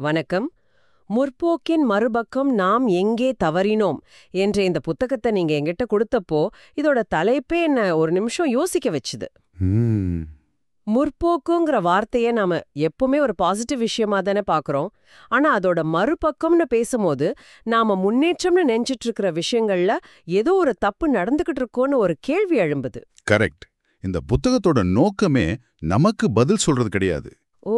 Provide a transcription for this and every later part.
வணக்கம் முற்போக்கின் மறுபக்கம் நாம் எங்கே தவறினோம் என்ற இந்த புத்தகத்தை நீங்க என்கிட்ட கொடுத்தப்போ இதோட தலைப்பே என்ன ஒரு நிமிஷம் யோசிக்க வச்சுது ம், முற்போக்குங்கிற வார்த்தையை நாம எப்பவுமே ஒரு பாசிட்டிவ் விஷயமா தானே பாக்குறோம் ஆனா அதோட மறுபக்கம்னு பேசும்போது நாம முன்னேற்றம்னு நினைச்சிட்டு இருக்கிற விஷயங்கள்ல ஏதோ ஒரு தப்பு நடந்துகிட்டு இருக்கோன்னு ஒரு கேள்வி எழும்புது கரெக்ட் இந்த புத்தகத்தோட நோக்கமே நமக்கு பதில் சொல்றது கிடையாது ஓ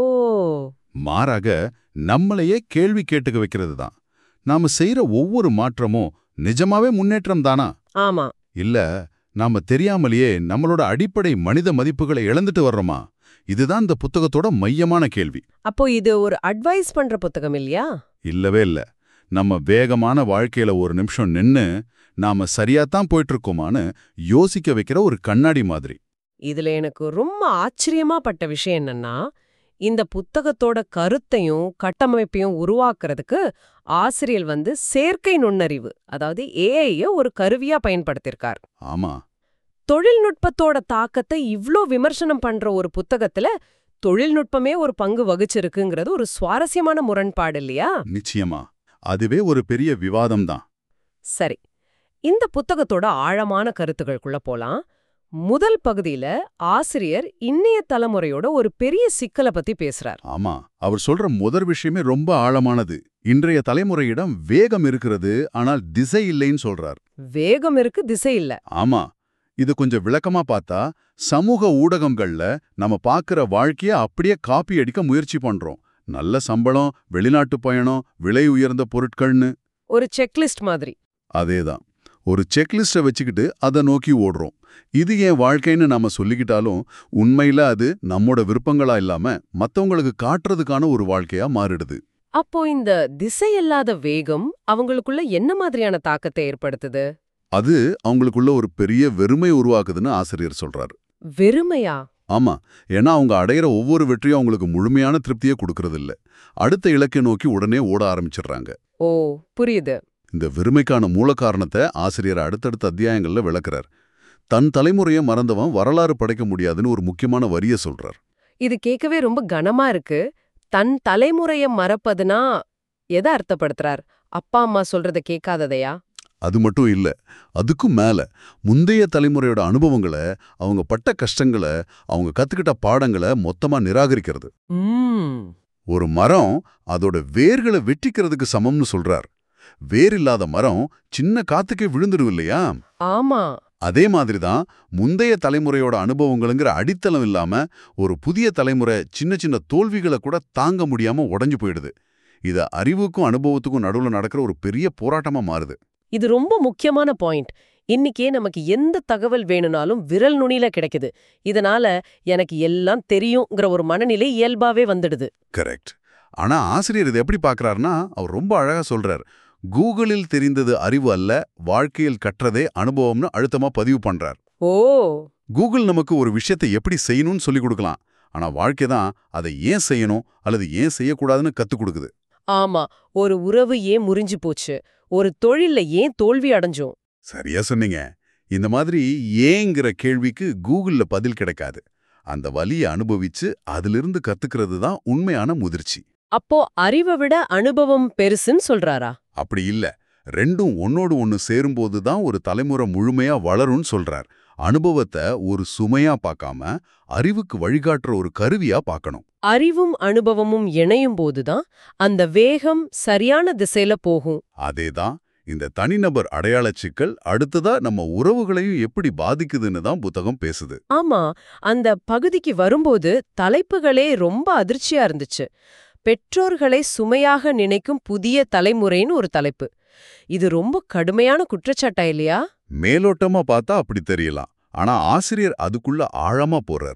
மாறாக நம்மளையே கேள்வி கேட்டுக்க வைக்கிறது தான் நாம செய்யற ஒவ்வொரு மாற்றமும் நிஜமாவே முன்னேற்றம் தானா ஆமா இல்ல நாம தெரியாமலேயே நம்மளோட அடிப்படை மனித மதிப்புகளை இழந்துட்டு வர்றோமா இதுதான் இந்த புத்தகத்தோட மையமான கேள்வி அப்போ இது ஒரு அட்வைஸ் பண்ற புத்தகம் இல்லையா இல்லவே இல்ல நம்ம வேகமான வாழ்க்கையில ஒரு நிமிஷம் நின்னு நாம சரியாத்தான் போயிட்டு இருக்கோமான்னு யோசிக்க வைக்கிற ஒரு கண்ணாடி மாதிரி இதுல எனக்கு ரொம்ப ஆச்சரியமா பட்ட விஷயம் என்னன்னா இந்த புத்தகத்தோட கருத்தையும் கட்டமைப்பையும் உருவாக்குறதுக்கு ஆசிரியர் வந்து செயற்கை நுண்ணறிவு அதாவது ஏஐய ஒரு கருவியா பயன்படுத்தியிருக்கார் ஆமா தொழில்நுட்பத்தோட தாக்கத்தை இவ்ளோ விமர்சனம் பண்ற ஒரு புத்தகத்துல தொழில்நுட்பமே ஒரு பங்கு வகிச்சிருக்குங்கிறது ஒரு சுவாரஸ்யமான முரண்பாடு இல்லையா நிச்சயமா அதுவே ஒரு பெரிய விவாதம் தான் சரி இந்த புத்தகத்தோட ஆழமான கருத்துகளுக்குள்ள போலாம் முதல் பகுதியில ஆசிரியர் இன்னைய தலைமுறையோட ஒரு பெரிய சிக்கலை பத்தி பேசுறார் ஆமா அவர் சொல்ற முதல் விஷயமே ரொம்ப ஆழமானது இன்றைய தலைமுறையிடம் வேகம் இருக்கிறது ஆனால் திசை இல்லைன்னு சொல்றார் வேகம் இருக்கு திசை இல்ல ஆமா இது கொஞ்சம் விளக்கமா பார்த்தா சமூக ஊடகங்கள்ல நம்ம பார்க்கிற வாழ்க்கைய அப்படியே காப்பி அடிக்க முயற்சி பண்றோம் நல்ல சம்பளம் வெளிநாட்டு பயணம் விலை உயர்ந்த பொருட்கள்னு ஒரு செக்லிஸ்ட் மாதிரி அதேதான் ஒரு செக்லிஸ்ட வச்சுக்கிட்டு அதை நோக்கி ஓடுறோம் இது என் வாழ்க்கைன்னு நாம சொல்லிக்கிட்டாலும் உண்மையில அது நம்மோட விருப்பங்களா இல்லாம மத்தவங்களுக்கு காட்டுறதுக்கான ஒரு வாழ்க்கையா மாறிடுது அப்போ இந்த திசை இல்லாத வேகம் அவங்களுக்குள்ள என்ன மாதிரியான தாக்கத்தை ஏற்படுத்துது அது அவங்களுக்குள்ள ஒரு பெரிய வெறுமை உருவாக்குதுன்னு ஆசிரியர் சொல்றாரு வெறுமையா ஆமா ஏன்னா அவங்க அடையிற ஒவ்வொரு வெற்றியும் அவங்களுக்கு முழுமையான திருப்தியை கொடுக்கறது இல்ல அடுத்த இலக்கை நோக்கி உடனே ஓட ஆரம்பிச்சிடுறாங்க ஓ புரியுது இந்த வெறுமைக்கான மூல காரணத்தை ஆசிரியர் அடுத்தடுத்த அத்தியாயங்கள்ல விளக்குறார் தன் தலைமுறையை மறந்தவன் வரலாறு படைக்க முடியாதுன்னு ஒரு முக்கியமான வரிய சொல்றார் இது கேட்கவே ரொம்ப கனமா இருக்கு தன் தலைமுறைய மறப்பதுனா எதை அர்த்தப்படுத்துறார் அப்பா அம்மா சொல்றத கேட்காததையா அது மட்டும் இல்ல அதுக்கும் மேல முந்தைய தலைமுறையோட அனுபவங்களை அவங்க பட்ட கஷ்டங்களை அவங்க கத்துக்கிட்ட பாடங்களை மொத்தமா நிராகரிக்கிறது ம் ஒரு மரம் அதோட வேர்களை வெட்டிக்கிறதுக்கு சமம்னு சொல்றார் வேர் இல்லாத மரம் சின்ன காத்துக்கே விழுந்துடும் இல்லையா ஆமா அதே மாதிரி தான் முந்தைய தலைமுறையோட அனுபவங்களுங்கிற அடித்தளம் இல்லாம ஒரு புதிய தலைமுறை சின்ன சின்ன தோல்விகளை கூட தாங்க முடியாம உடைஞ்சு போயிடுது இது அறிவுக்கும் அனுபவத்துக்கும் நடுவுல நடக்கிற ஒரு பெரிய போராட்டமா மாறுது இது ரொம்ப முக்கியமான பாயிண்ட் இன்னிக்கே நமக்கு எந்த தகவல் வேணும்னாலும் விரல் நுனியில கிடைக்குது இதனால எனக்கு எல்லாம் தெரியுங்கிற ஒரு மனநிலை இயல்பாவே வந்துடுது கரெக்ட் ஆனா ஆசிரியர் இதை எப்படி பார்க்கறாருன்னா அவர் ரொம்ப அழகா சொல்றார் கூகுளில் தெரிந்தது அறிவு அல்ல வாழ்க்கையில் கற்றதே அனுபவம்னு அழுத்தமா பதிவு பண்றார் ஓ கூகுள் நமக்கு ஒரு விஷயத்தை எப்படி செய்யணும்னு சொல்லி கொடுக்கலாம் ஆனா வாழ்க்கை தான் அதை ஏன் செய்யணும் அல்லது ஏன் செய்யக்கூடாதுன்னு கத்துக் கொடுக்குது ஆமா ஒரு உறவு ஏன் முறிஞ்சு போச்சு ஒரு தொழில்ல ஏன் தோல்வி அடைஞ்சோம் சரியா சொன்னீங்க இந்த மாதிரி ஏங்கிற கேள்விக்கு கூகுள்ல பதில் கிடைக்காது அந்த வலியை அனுபவிச்சு அதிலிருந்து கத்துக்கிறது தான் உண்மையான முதிர்ச்சி அப்போ அறிவை விட அனுபவம் பெருசுன்னு சொல்றாரா அப்படி இல்ல ரெண்டும் ஒன்னோடு ஒன்னு சேரும்போது தான் ஒரு தலைமுறை முழுமையா வளரும்னு சொல்றார் அனுபவத்தை ஒரு சுமையா பார்க்காம அறிவுக்கு வழிகாட்டுற ஒரு கருவியா பார்க்கணும் அறிவும் அனுபவமும் இணையும் போதுதான் அந்த வேகம் சரியான திசையில போகும் அதேதான் இந்த தனிநபர் அடையாளச் சிக்கல் அடுத்ததா நம்ம உறவுகளையும் எப்படி பாதிக்குதுன்னு தான் புத்தகம் பேசுது ஆமா அந்த பகுதிக்கு வரும்போது தலைப்புகளே ரொம்ப அதிர்ச்சியா இருந்துச்சு பெற்றோர்களை சுமையாக நினைக்கும் புதிய தலைமுறைன்னு ஒரு தலைப்பு இது ரொம்ப கடுமையான குற்றச்சாட்டா இல்லையா மேலோட்டமா பார்த்தா அப்படி தெரியலாம் ஆனா ஆசிரியர் அதுக்குள்ள ஆழமா போறார்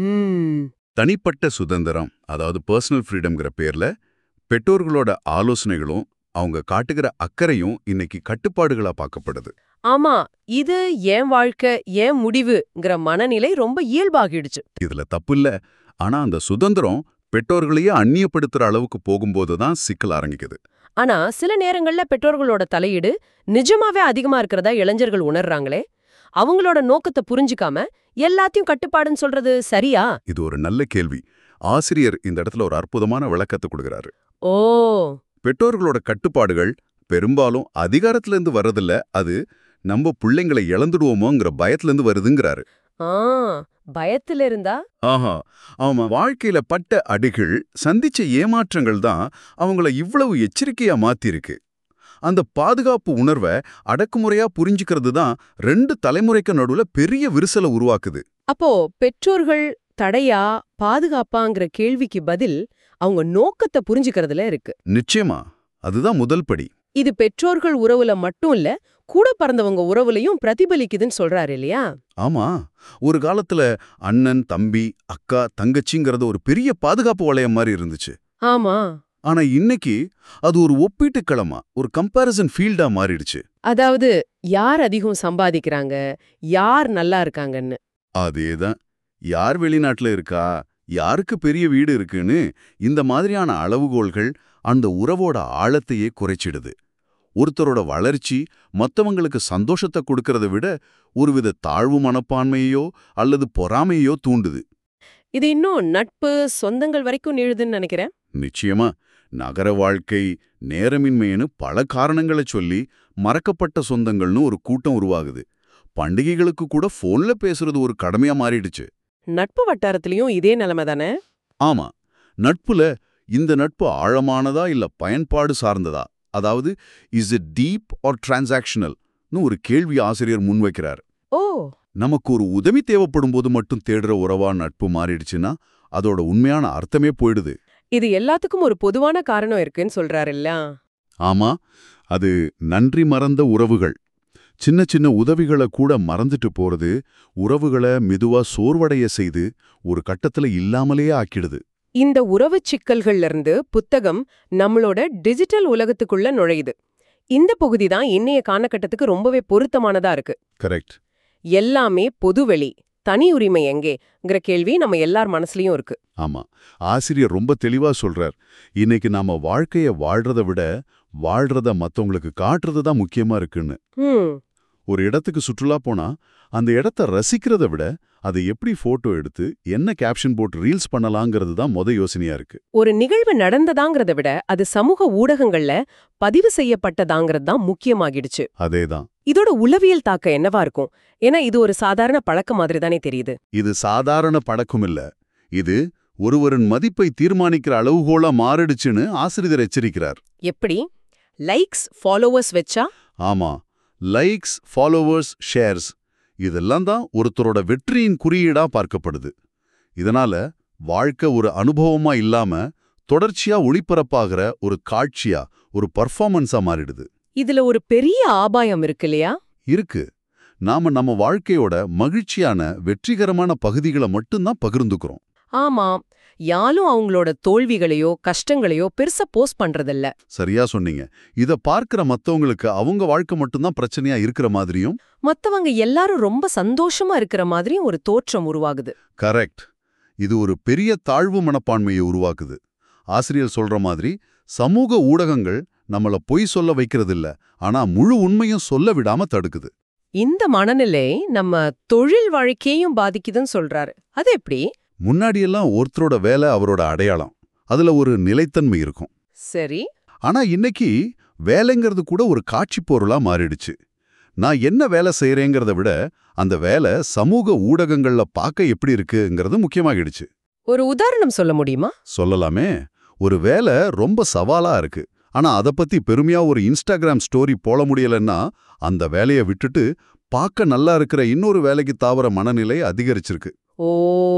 ம் தனிப்பட்ட சுதந்திரம் அதாவது பர்சனல் ஃப்ரீடம்ங்கிற பேர்ல பெற்றோர்களோட ஆலோசனைகளும் அவங்க காட்டுகிற அக்கறையும் இன்னைக்கு கட்டுப்பாடுகளா பார்க்கப்படுது ஆமா இது என் வாழ்க்கை என் முடிவுங்கிற மனநிலை ரொம்ப இயல்பாகிடுச்சு இதுல தப்பில்ல ஆனா அந்த சுதந்திரம் பெற்றோர்களையே அந்நியப்படுத்துற அளவுக்கு போகும்போது தான் சிக்கல் ஆரம்பிக்குது ஆனா சில நேரங்கள்ல பெற்றோர்களோட தலையீடு நிஜமாவே அதிகமா இருக்கிறதா இளைஞர்கள் உணர்றாங்களே அவங்களோட நோக்கத்தை புரிஞ்சுக்காம எல்லாத்தையும் கட்டுப்பாடுன்னு சொல்றது சரியா இது ஒரு நல்ல கேள்வி ஆசிரியர் இந்த இடத்துல ஒரு அற்புதமான விளக்கத்தை கொடுக்கிறாரு ஓ பெற்றோர்களோட கட்டுப்பாடுகள் பெரும்பாலும் அதிகாரத்திலேருந்து வர்றதில்ல அது நம்ம பிள்ளைங்களை இழந்துடுவோமோங்கிற பயத்திலேருந்து வருதுங்கிறாரு ஆ பயத்துல இருந்தா ஆஹா அவன் வாழ்க்கையில பட்ட அடிகள் சந்திச்ச ஏமாற்றங்கள் தான் அவங்கள இவ்வளவு எச்சரிக்கையா மாத்திருக்கு அந்த பாதுகாப்பு உணர்வை அடக்குமுறையா புரிஞ்சுக்கிறது தான் ரெண்டு தலைமுறைக்கு நடுவுல பெரிய விரிசலை உருவாக்குது அப்போ பெற்றோர்கள் தடையா பாதுகாப்பாங்கிற கேள்விக்கு பதில் அவங்க நோக்கத்தை புரிஞ்சுக்கிறதுல இருக்கு நிச்சயமா அதுதான் முதல் படி இது பெற்றோர்கள் உறவுல மட்டும் இல்ல கூட பிறந்தவங்க உறவுலயும் பிரதிபலிக்குதுன்னு சொல்றாரு இல்லையா ஆமா ஒரு காலத்துல அண்ணன் தம்பி அக்கா தங்கச்சிங்கிறது ஒரு பெரிய பாதுகாப்பு வளையம் மாதிரி இருந்துச்சு ஆமா ஆனா இன்னைக்கு அது ஒரு ஒப்பீட்டு களமா ஒரு கம்பாரிசன் ஃபீல்டா மாறிடுச்சு அதாவது யார் அதிகம் சம்பாதிக்கிறாங்க யார் நல்லா இருக்காங்கன்னு அதேதான் யார் வெளிநாட்டுல இருக்கா யாருக்கு பெரிய வீடு இருக்குன்னு இந்த மாதிரியான அளவுகோல்கள் அந்த உறவோட ஆழத்தையே குறைச்சிடுது ஒருத்தரோட வளர்ச்சி மத்தவங்களுக்கு சந்தோஷத்தை கொடுக்கறத விட ஒருவித தாழ்வு மனப்பான்மையோ அல்லது பொறாமையோ தூண்டுது இது இன்னும் நட்பு சொந்தங்கள் வரைக்கும் நீழுதுன்னு நினைக்கிறேன் நிச்சயமா நகர வாழ்க்கை நேரமின்மைன்னு பல காரணங்களை சொல்லி மறக்கப்பட்ட சொந்தங்கள்னு ஒரு கூட்டம் உருவாகுது பண்டிகைகளுக்கு கூட ஃபோன்ல பேசுறது ஒரு கடமையா மாறிடுச்சு நட்பு வட்டாரத்திலயும் இதே நிலைமை தானே ஆமா நட்புல இந்த நட்பு ஆழமானதா இல்ல பயன்பாடு சார்ந்ததா அதாவது இஸ் இட் டீப் ஆர் டிரான்சாக்ஷனல்னு ஒரு கேள்வி ஆசிரியர் முன்வைக்கிறார் ஓ நமக்கு ஒரு உதவி தேவைப்படும் போது மட்டும் தேடுற உறவா நட்பு மாறிடுச்சுன்னா அதோட உண்மையான அர்த்தமே போயிடுது இது எல்லாத்துக்கும் ஒரு பொதுவான காரணம் இருக்குன்னு சொல்றாருல்ல ஆமா அது நன்றி மறந்த உறவுகள் சின்ன சின்ன உதவிகளை கூட மறந்துட்டு போறது உறவுகளை மெதுவா சோர்வடைய செய்து ஒரு கட்டத்துல இல்லாமலே ஆக்கிடுது இந்த உறவுச் சிக்கல்கள்ல இருந்து புத்தகம் நம்மளோட டிஜிட்டல் உலகத்துக்குள்ள நுழையுது இந்த பகுதி தான் இன்னைய காலகட்டத்துக்கு ரொம்பவே பொருத்தமானதா இருக்கு கரெக்ட் எல்லாமே பொதுவெளி தனி உரிமை எங்கேங்கிற கேள்வி நம்ம எல்லார் மனசுலயும் இருக்கு ஆமா ஆசிரியர் ரொம்ப தெளிவா சொல்றார் இன்னைக்கு நாம வாழ்க்கைய வாழ்றத விட வாழ்றத மத்தவங்களுக்கு காட்டுறது தான் முக்கியமா இருக்குன்னு ஹம் ஒரு இடத்துக்கு சுற்றுலா போனா அந்த இடத்த ரசிக்கிறத விட அதை எப்படி போட்டோ எடுத்து என்ன கேப்ஷன் போட்டு ரீல்ஸ் பண்ணலாங்கிறது தான் முத யோசனையா இருக்கு ஒரு நிகழ்வு நடந்ததாங்கிறத விட அது சமூக ஊடகங்கள்ல பதிவு செய்யப்பட்டதாங்கிறது தான் முக்கியமாகிடுச்சு அதேதான் இதோட உளவியல் தாக்கம் என்னவா இருக்கும் ஏன்னா இது ஒரு சாதாரண பழக்கம் மாதிரி தானே தெரியுது இது சாதாரண பழக்கம் இல்ல இது ஒருவரின் மதிப்பை தீர்மானிக்கிற அளவுகோலா மாறிடுச்சுன்னு ஆசிரியர் எச்சரிக்கிறார் எப்படி லைக்ஸ் ஃபாலோவர்ஸ் வச்சா ஆமா லைக்ஸ் ஃபாலோவர்ஸ் ஷேர்ஸ் இதெல்லாம் தான் ஒருத்தரோட வெற்றியின் குறியீடா பார்க்கப்படுது இதனால வாழ்க்கை ஒரு அனுபவமா இல்லாம தொடர்ச்சியா ஒளிபரப்பாகிற ஒரு காட்சியா ஒரு பர்ஃபார்மன்ஸா மாறிடுது இதுல ஒரு பெரிய ஆபாயம் இருக்கு இல்லையா இருக்கு நாம நம்ம வாழ்க்கையோட மகிழ்ச்சியான வெற்றிகரமான பகுதிகளை மட்டும்தான் பகிர்ந்துக்கிறோம் ஆமா யாரும் அவங்களோட தோல்விகளையோ கஷ்டங்களையோ பெருசா போஸ்ட் பண்றதில்ல சரியா சொன்னீங்க இத பார்க்கிற மத்தவங்களுக்கு அவங்க வாழ்க்கை மட்டும்தான் பிரச்சனையா இருக்கிற மாதிரியும் மத்தவங்க எல்லாரும் ரொம்ப சந்தோஷமா இருக்கிற மாதிரியும் ஒரு தோற்றம் உருவாகுது கரெக்ட் இது ஒரு பெரிய தாழ்வு மனப்பான்மையை உருவாக்குது ஆசிரியர் சொல்ற மாதிரி சமூக ஊடகங்கள் நம்மள பொய் சொல்ல வைக்கிறதில்ல ஆனா முழு உண்மையும் சொல்ல விடாம தடுக்குது இந்த மனநிலை நம்ம தொழில் வாழ்க்கையையும் பாதிக்குதுன்னு சொல்றாரு அது எப்படி முன்னாடியெல்லாம் ஒருத்தரோட வேலை அவரோட அடையாளம் அதுல ஒரு நிலைத்தன்மை இருக்கும் சரி ஆனா இன்னைக்கு வேலைங்கிறது கூட ஒரு காட்சி பொருளா மாறிடுச்சு நான் என்ன வேலை செய்யறேங்கிறத விட அந்த வேலை சமூக ஊடகங்கள்ல பார்க்க எப்படி இருக்குங்கிறது முக்கியமாகிடுச்சு ஒரு உதாரணம் சொல்ல முடியுமா சொல்லலாமே ஒரு வேலை ரொம்ப சவாலா இருக்கு ஆனா அத பத்தி பெருமையா ஒரு இன்ஸ்டாகிராம் ஸ்டோரி போட முடியலன்னா அந்த வேலையை விட்டுட்டு பார்க்க நல்லா இருக்கிற இன்னொரு வேலைக்கு தாவற மனநிலை அதிகரிச்சிருக்கு ஓ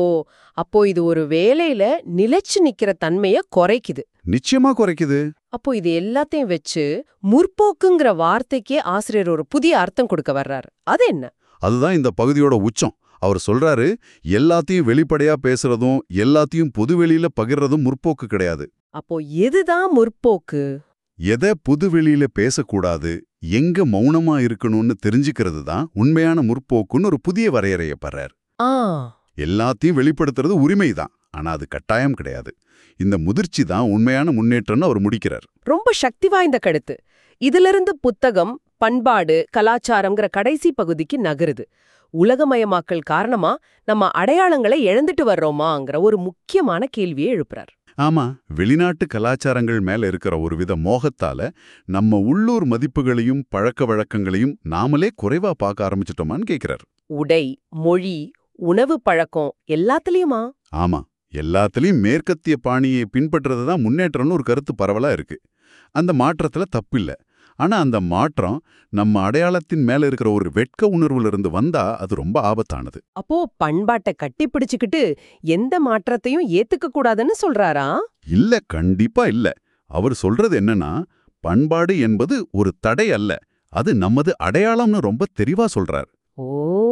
அப்போ இது ஒரு வேலையில நிலைச்சு நிக்கிற தன்மைய குறைக்குது நிச்சயமா குறைக்குது அப்போ இது எல்லாத்தையும் வச்சு முற்போக்குங்கிற வார்த்தைக்கே ஆசிரியர் ஒரு புதிய அர்த்தம் கொடுக்க வர்றாரு அது என்ன அதுதான் இந்த பகுதியோட உச்சம் அவர் சொல்றாரு எல்லாத்தையும் வெளிப்படையா பேசுறதும் எல்லாத்தையும் பொதுவெளியில பகிர்றதும் முற்போக்கு கிடையாது அப்போ எதுதான் முற்போக்கு எதை புதுவெளியில பேசக்கூடாது எங்க மௌனமா இருக்கணும்னு தெரிஞ்சுக்கிறது தான் உண்மையான முற்போக்குன்னு ஒரு புதிய வரையறைய பர்றார் ஆ எல்லாத்தையும் வெளிப்படுத்துறது உரிமைதான் ஆனா அது கட்டாயம் கிடையாது இந்த முதிர்ச்சி தான் உண்மையான முன்னேற்றம்னு அவர் முடிக்கிறார் ரொம்ப சக்தி வாய்ந்த கருத்து இதிலிருந்து புத்தகம் பண்பாடு கலாச்சாரம்ங்கிற கடைசி பகுதிக்கு நகருது உலகமயமாக்கல் காரணமா நம்ம அடையாளங்களை இழந்துட்டு வர்றோமாங்கிற ஒரு முக்கியமான கேள்வியை எழுப்புறார் ஆமா வெளிநாட்டு கலாச்சாரங்கள் மேல இருக்கிற ஒரு வித மோகத்தால நம்ம உள்ளூர் மதிப்புகளையும் பழக்க வழக்கங்களையும் நாமளே குறைவா பார்க்க ஆரம்பிச்சிட்டோமான்னு கேக்குறார் உடை மொழி உணவு பழக்கம் எல்லாத்துலயுமா ஆமா எல்லாத்துலயும் மேற்கத்திய பாணியை பின்பற்றுறது தான் முன்னேற்றம்னு ஒரு கருத்து பரவலா இருக்கு அந்த மாற்றத்துல தப்பில்ல ஆனா அந்த மாற்றம் நம்ம அடையாளத்தின் மேல இருக்கிற ஒரு வெட்க உணர்வுல இருந்து வந்தா அது ரொம்ப ஆபத்தானது அப்போ பண்பாட்டை கட்டி பிடிச்சுக்கிட்டு எந்த மாற்றத்தையும் ஏத்துக்க கூடாதுன்னு சொல்றாரா இல்ல கண்டிப்பா இல்ல அவர் சொல்றது என்னன்னா பண்பாடு என்பது ஒரு தடை அல்ல அது நமது அடையாளம்னு ரொம்ப தெளிவா சொல்றார் ஓ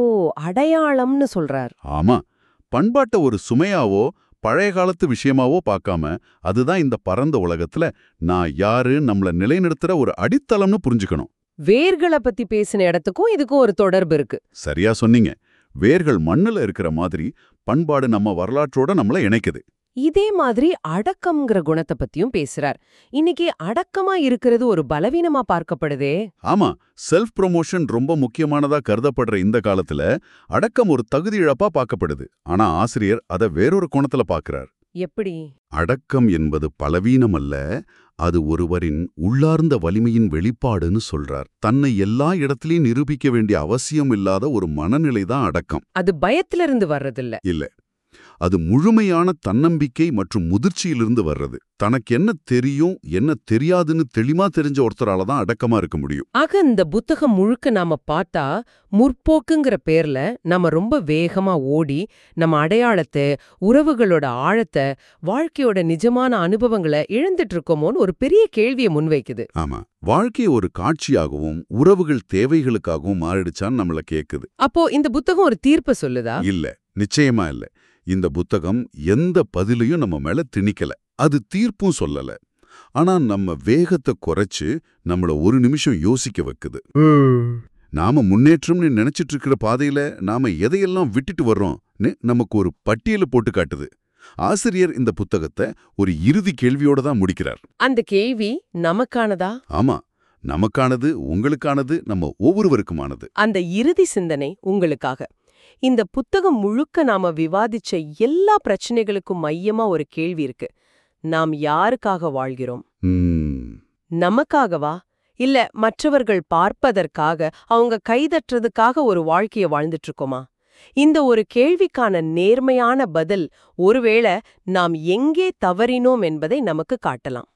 அடையாளம்னு சொல்றார் ஆமா பண்பாட்டை ஒரு சுமையாவோ பழைய காலத்து விஷயமாவோ பார்க்காம அதுதான் இந்த பரந்த உலகத்துல நான் யாரு நம்மள நிலைநிறுத்துற ஒரு அடித்தளம்னு புரிஞ்சுக்கணும் வேர்களை பத்தி பேசின இடத்துக்கும் இதுக்கும் ஒரு தொடர்பு இருக்கு சரியா சொன்னீங்க வேர்கள் மண்ணுல இருக்கிற மாதிரி பண்பாடு நம்ம வரலாற்றோட நம்மள இணைக்குது இதே மாதிரி அடக்கம்ங்கிற குணத்தை பத்தியும் பேசுறார் இன்னைக்கு அடக்கமா இருக்கிறது ஒரு பலவீனமா பார்க்கப்படுதே ஆமா செல்ஃப் ப்ரொமோஷன் ரொம்ப முக்கியமானதா கருதப்படுற இந்த காலத்துல அடக்கம் ஒரு தகுதி இழப்பா பார்க்கப்படுது ஆனா ஆசிரியர் அதை வேறொரு கோணத்துல பார்க்கறார் எப்படி அடக்கம் என்பது பலவீனம் அல்ல அது ஒருவரின் உள்ளார்ந்த வலிமையின் வெளிப்பாடுன்னு சொல்றார் தன்னை எல்லா இடத்திலையும் நிரூபிக்க வேண்டிய அவசியம் இல்லாத ஒரு மனநிலை தான் அடக்கம் அது பயத்துல இருந்து வர்றதில்ல இல்ல அது முழுமையான தன்னம்பிக்கை மற்றும் முதிர்ச்சியிலிருந்து வர்றது தனக்கு என்ன தெரியும் என்ன தெரியாதுன்னு தெளிவா தெரிஞ்ச ஒருத்தரால தான் அடக்கமா இருக்க முடியும் ஆக இந்த புத்தகம் முழுக்க நாம பார்த்தா முற்போக்குங்கிற பேர்ல நம்ம ரொம்ப வேகமா ஓடி நம்ம அடையாளத்தை உறவுகளோட ஆழத்தை வாழ்க்கையோட நிஜமான அனுபவங்களை இழந்துட்டு இருக்கோமோன்னு ஒரு பெரிய கேள்வியை முன்வைக்குது ஆமா வாழ்க்கை ஒரு காட்சியாகவும் உறவுகள் தேவைகளுக்காகவும் மாறிடுச்சான்னு நம்மள கேக்குது அப்போ இந்த புத்தகம் ஒரு தீர்ப்பு சொல்லுதா இல்ல நிச்சயமா இல்ல இந்த புத்தகம் எந்த பதிலையும் நம்ம மேல திணிக்கல அது தீர்ப்பும் சொல்லல ஆனா நம்ம வேகத்தை குறைச்சு நம்மள ஒரு நிமிஷம் யோசிக்க வைக்குது நாம முன்னேற்றம்னு நினைச்சிட்டு இருக்கிற பாதையில நாம எதையெல்லாம் விட்டுட்டு வர்றோம்னு நமக்கு ஒரு பட்டியல போட்டு காட்டுது ஆசிரியர் இந்த புத்தகத்தை ஒரு இறுதி கேள்வியோட தான் முடிக்கிறார் அந்த கேள்வி நமக்கானதா ஆமா நமக்கானது உங்களுக்கானது நம்ம ஒவ்வொருவருக்குமானது அந்த இறுதி சிந்தனை உங்களுக்காக இந்த புத்தகம் முழுக்க நாம விவாதிச்ச எல்லா பிரச்சனைகளுக்கும் மையமா ஒரு கேள்வி இருக்கு நாம் யாருக்காக வாழ்கிறோம் ம், நமக்காகவா இல்ல மற்றவர்கள் பார்ப்பதற்காக அவங்க கைதட்டுறதுக்காக ஒரு வாழ்க்கைய வாழ்ந்துட்டு இருக்கோமா இந்த ஒரு கேள்விக்கான நேர்மையான பதில் ஒருவேளை நாம் எங்கே தவறினோம் என்பதை நமக்கு காட்டலாம்